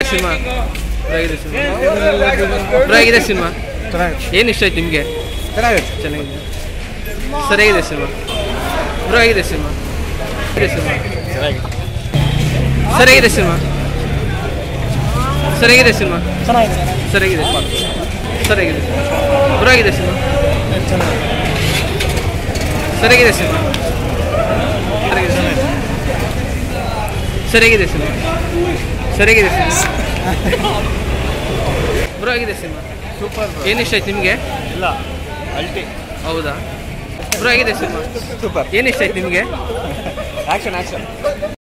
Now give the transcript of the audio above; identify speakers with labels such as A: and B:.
A: cinema bro ಆಗಿದೆ cinema bro ಆಗಿದೆ cinema ಏನು ಇಷ್ಟ ಆಯ್ತು ನಿಮಗೆ
B: ಚೆನ್ನಾಗಿದೆ
A: ಚೆನ್ನಾಗಿದೆ ಸರಿಯಾಗಿದೆ ಸಿನಿಮಾ ಬ್ರೋ ಆಗಿದೆ ಸಿನಿಮಾ ಇದೆ ಸಿನಿಮಾ ಸರಿಯಾಗಿದೆ ಸಿನಿಮಾ ಸರಿಯಾಗಿದೆ ಸಿನಿಮಾ ಸರಿಯಾಗಿದೆ ಸರಿಯಾಗಿದೆ ಬ್ರೋ ಆಗಿದೆ ಸಿನಿಮಾ ಸರಿಯಾಗಿದೆ ಸಿನಿಮಾ ಸರಿಯಾಗಿದೆ ಸಿನಿಮಾ ಸರಿಯಾಗಿದೆ ಸಿನಿಮಾ ಬ್ರೋ ಆಗಿದೆ ಸಿನಿಮಾ
B: ಸೂಪರ್
A: ಏನು ಇಷ್ಟ ಆಯ್ತು ನಿಮಗೆ
B: ಇಲ್ಲ ಅಲ್ಟಿ
A: ಹೌದಾ ಬ್ರೋ ಆಗಿದೆ ಸಿನಿಮಾ
B: ಸೂಪರ್
A: ಏನು ಇಷ್ಟ ಆಯ್ತು ನಿಮಗೆ
B: ಆಕ್ಷನ್ ಆಕ್ಷನ್